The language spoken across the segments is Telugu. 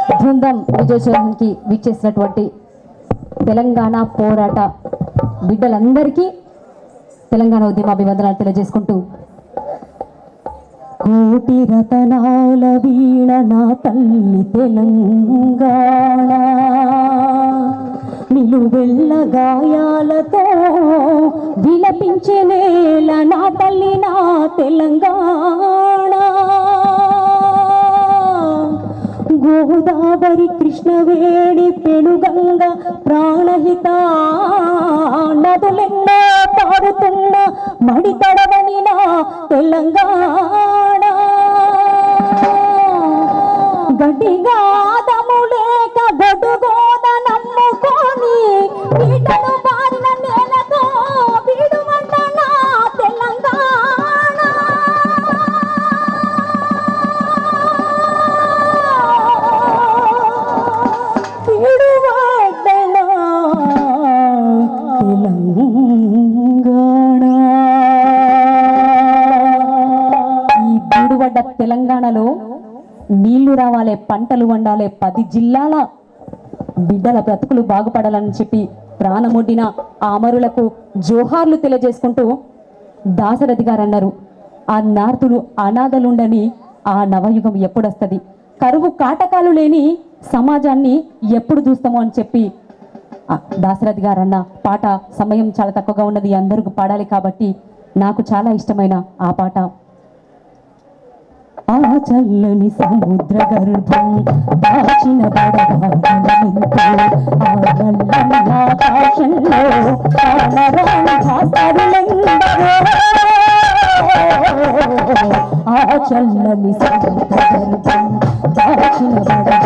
బృందం విజయోత్సవానికి విచ్చేసినటువంటి తెలంగాణ పోరాట బిడ్డలందరికీ తెలంగాణ ఉద్యమ అభివందనాలు తెలియజేసుకుంటూ కోటి రతనాల వీణ నా తల్లి తెలంగాణ నిలువెల్ల గాయాలతో విలపించే నేల నా తల్లి నా తెలంగాణ గోదావరి కృష్ణవేణి పెనుగంగ ప్రాణహిత నదులెన్నో పారుతున్న మడి తడవని నా తెలంగాణ గడ్డిగాదము లేక గొడుగోద నమ్ముకొని పీటను బారిన నేలతో వీడుమంట నా తెలంగాణ పిడువడ్డన తెలంగాణ ఈ పిడువడ్డ తెలంగాణలో నీళ్లు రావాలే పంటలు వండాలే పది జిల్లాల బిడ్డల బ్రతుకులు బాగుపడాలని చెప్పి ప్రాణమొడ్డిన ఆ అమరులకు జోహార్లు తెలియజేసుకుంటూ దాశరథి గారు అన్నారు ఆ నార్తులు అనాథలుండని ఆ నవయుగం ఎప్పుడొస్తుంది కరువు కాటకాలు లేని సమాజాన్ని ఎప్పుడు చూస్తామో అని చెప్పి ఆ దాశరథి గారు అన్న పాట సమయం చాలా తక్కువగా ఉన్నది అందరికి పాడాలి కాబట్టి నాకు చాలా ఇష్టమైన ఆ పాట ఆ చల్లని సముద్ర గర్భం దాచిన బడబాలమెంతో ఆ నల్లని ఆకాశంలో కానరాని భాస్కరులెందరో. ఆ చల్లని సముద్ర గర్భం దాచిన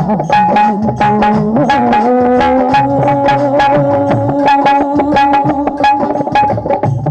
బడబాలమెంతో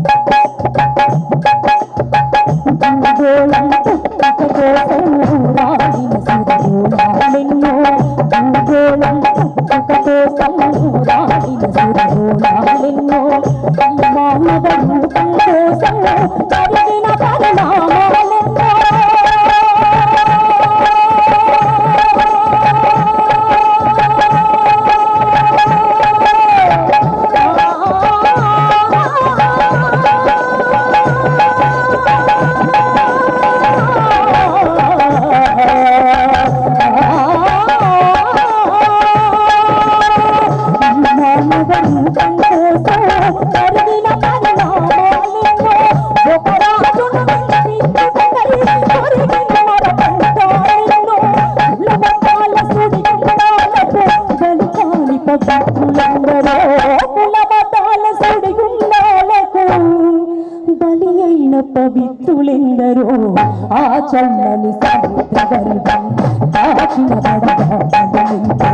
బలి అయిన పవిత్రులెందరో ఆ చల్లని సముద్ర గర్భం దాచిన బడబాలమెంతో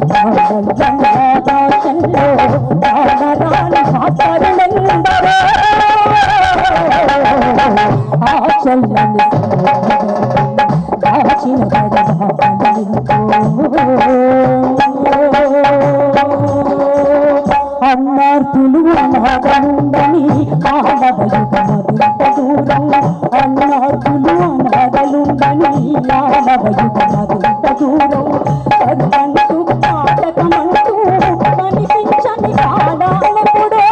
ఆకాశంలో ప్రాణరాని భాస్కరులెందరో ఆ చల్లని సముద్ర గర్భం దాచిన బడబాలమెంతో అన్నార్థులు అనాథలుండని ఆనవయుగమదింత దూరం అన్నార్థులు అనాథలుండని ఆనవయుగమదింత దూరం చదువంటూ నాటకమంటూ కనిపించని కాలాలెప్పుడో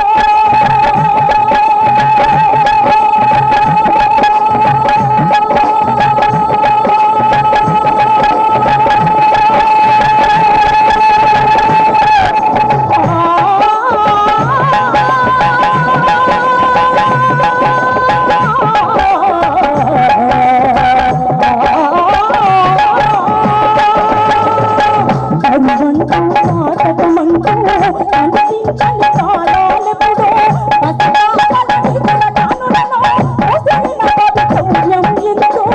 కరువంటూ నాటకమంటూ కనిపించని కాలాలెప్పుడో పసిపాపలని దురగానులను పొసరిన పవిత్రయం ఎంతో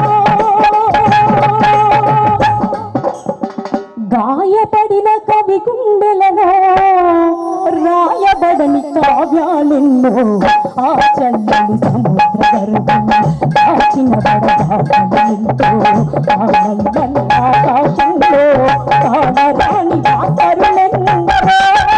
గాయపడిన కవి గుండెలలో రాయబడని కావ్యాలెన్నో ఆ చల్లని సముద్ర గర్భం దాచిన బడబాలెంతో ఆ నల్లని ఆకాశంలో కానరాని వాసరులెందరో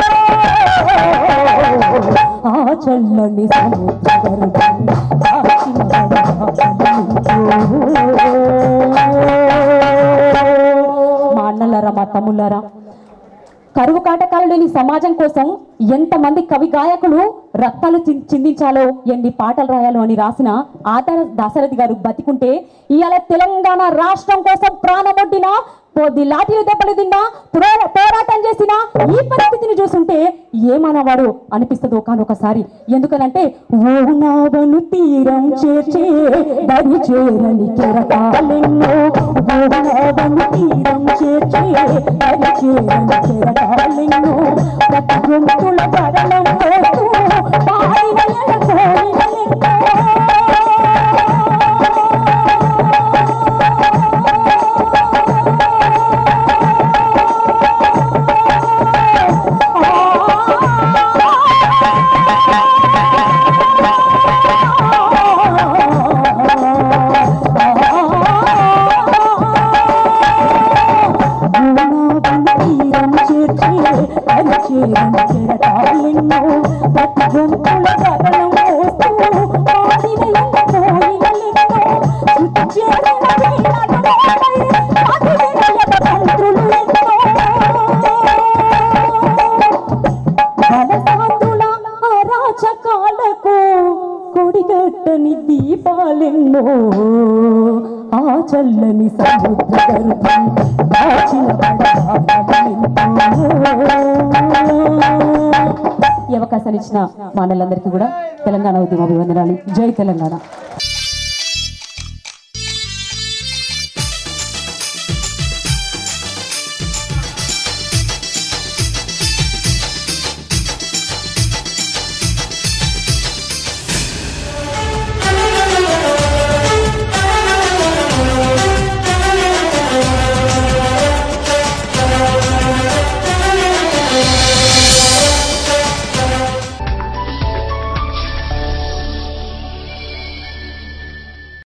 ఆ చల్లని సముద్ర గర్భం దాచిన బడబాలెంతో మా అన్నల తమ్ముళ్ళారా కరువు కాటకాలు లేని సమాజం కోసం ఎంతమంది కవి గాయకులు రక్తాలు చి- చిందించాలో ఎన్ని పాటలు రాయాలో అని రాసిన ఆధార దాశరథి గారు బతికుంటే ఇవాళ తెలంగాణ రాష్ట్రం కోసం ప్రాణమొడ్డిన కొద్ది లాఠీలు దెబ్బలు తిన్నా పోరా- పోరాటం చేసిన ఈ పరిస్థితిని చూస్తుంటే ఏమన్నవాడు అనిపిస్తుంది ఒకనొకసారి ఎందుకనంటే ఓ నావను తీరం చేర్చే దరి చేరని కెరటాలెన్నో ఓ నావను తీరం చేర్చే దరి చేరని కెరటాలెన్నో ప్రతి గొంతుల కరణం మోస్తూ పాడిన తీరం చేర్చి అది చేరని చెరటాలెన్నో ప్రతి గొంతుల కరణం మోస్తూ పాడిన కోయిలెన్నో శృతి చేరిన వీణలలోపై పదివేల మంత్రులు ఎన్నో బలసాంతుల అరాచకాలకు కొడిగట్టని దీపాలెన్నో ఆ చల్లని సముద్ర గర్భం దాచిన ఈ అవకాశాన్ని ఇచ్చిన మానవులందరికీ కూడా తెలంగాణ ఉద్యమ అభివందనాలు జై తెలంగాణ